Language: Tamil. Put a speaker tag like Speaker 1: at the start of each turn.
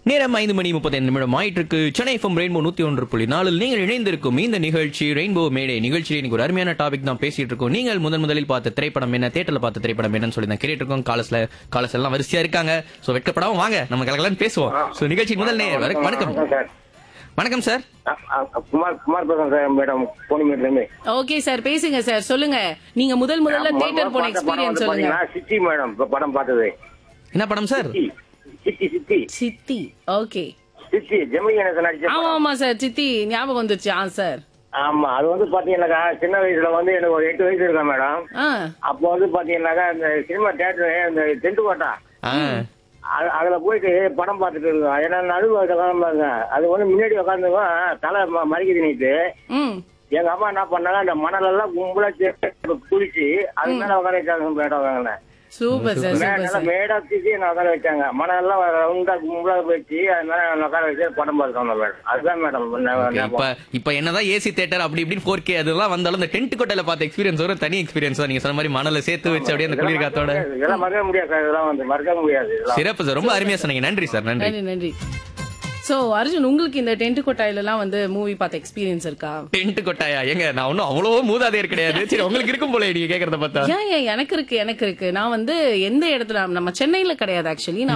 Speaker 1: நேரம் ஐந்து மணி முப்பத்தைந்து நிமிடம் ஆயிட்டு இருக்கு சென்னை எஃப்எம் ரெயின்போ நூத்தி ஒன்று புள்ளி நாலில் நீங்கள் இணைந்திருக்கும் இந்த நிகழ்ச்சி ரெயின்போ மேடே நிகழ்ச்சியில் இன்னைக்கு ஒரு அருமையான டாபிக் தான் பேசிட்டு இருக்கோம் நீங்கள் முதன் முதலில் பார்த்த திரைப்படம் என்ன தேட்டர்ல பார்த்த திரைப்படம் என்னன்னு சொல்லி தான் கேட்டுட்டு இருக்கோம் காலஸ்ல காலஸ் எல்லாம் வரிசையா இருக்காங்க சோ வெட்கப்படாம வாங்க நம்ம கலகலன்னு பேசுவோம் சோ நிகழ்ச்சி முதல் நேர் வணக்கம் வணக்கம்
Speaker 2: சார்
Speaker 1: வணக்கம் சார்
Speaker 2: அ, அ, குமார் குமார் பேசுறேன் சார் மேடம் கோணிமேட்ல இருந்து
Speaker 3: ஓகே சார் பேசுங்க சார் சொல்லுங்க நீங்க முதல் முதல்ல தியேட்டர் போன
Speaker 2: பார்த்த படம்
Speaker 3: எக்ஸ்பீரியன்ஸ்
Speaker 2: வந்து
Speaker 3: சொல்லுங்க
Speaker 2: பாத்தீங்கன்னா சித்தி மேடம் இப்ப படம் பார்த்தது
Speaker 1: என்ன படம் சார்
Speaker 2: சித்தி சித்தி சித்தி
Speaker 3: சித்தி ஓகே
Speaker 2: சித்தி ஜெமினி கணேசன் நடிச்ச
Speaker 3: ஆமா
Speaker 2: படம்.
Speaker 3: ஆமா சார் சித்தி ஞாபகம் வந்துருச்சு ஆ சார்
Speaker 2: ஆமா அது வந்து பாத்தீங்கன்னாக்கா சின்ன வயசுல வந்து எனக்கு ஒரு எட்டு வயசு இருக்கா மேடம்
Speaker 3: ஆ
Speaker 2: அப்போ வந்து பாத்தீங்கன்னாக்கா இந்த சினிமா தியேட்டர் இந்த டென்ட் கோட்டா
Speaker 1: ஆ,
Speaker 2: அது- அதுல போயிட்டு படம் பார்த்துட்டு இருக்கோம் ஏன்னா நடுவு உட்காந்துருங்க அது வந்து முன்னாடி உட்காந்துருக்கோம் தலை ம- மறிக்குது நீட்டு
Speaker 3: ம்
Speaker 2: எங்க அம்மா என்ன பண்ணாங்க அந்த மணல் எல்லாம் கும்பலா சேர்த்து குளிச்சு அது மேல உட்கார வச்சாங்க மேடம் வாங்கினேன்
Speaker 3: சூப்பர் சார் சூப்பர்
Speaker 2: நல்லா
Speaker 3: சார்
Speaker 2: மேடா தூக்கி நான் உட்கார வச்சாங்க மணல் எல்லாம் ரவுண்டா கும்பலா வச்சு அது மேல நான் உட்கார வச்சு படம் பார்த்தோம் மேடம் அதுதான் மேடம்
Speaker 1: Okay, இப்ப இப்ப என்னதான் ஏசி தியேட்டர் அப்படி இப்படி ஃபோர் கே அதெல்லாம் வந்தாலும் இந்த டென்ட் கொட்டையில பார்த்த எக்ஸ்பீரியன்ஸ் ஒரு தனி எக்ஸ்பீரியன்ஸ் தான் நீங்க சொன்ன மாதிரி மணல சேர்த்து வச்சு அப்படியே அந்த குளிர் காத்தோட
Speaker 2: இதெல்லாம் மறக்க முடியாது சார் இதெல்லாம் வந்து மறக்க முடியாது இதெல்லாம்.
Speaker 1: சிறப்பு சார் ரொம்ப அருமையா சொன்னீங்க நன்றி சார் நன்றி
Speaker 3: நன்றி நன்றி சோ அர்ஜுன் உங்களுக்கு இந்த டென்ட் கொட்டாயில எல்லாம் வந்து மூவி பார்த்த எக்ஸ்பீரியன்ஸ் இருக்கா
Speaker 1: டென்ட் கொட்டாயா ஏங்க நான் ஒன்னும் அவ்வளவோ மூதாதையர் கிடையாது சரி உங்களுக்கு இருக்கும் போல நீங்க கேக்குறத பார்த்தா
Speaker 3: ஏன் ஏன் எனக்கு இருக்கு எனக்கு இருக்கு நான் வந்து எந்த இடத்துல நம்ம சென்னையில கிடையாது ஆக்சுவலி நான்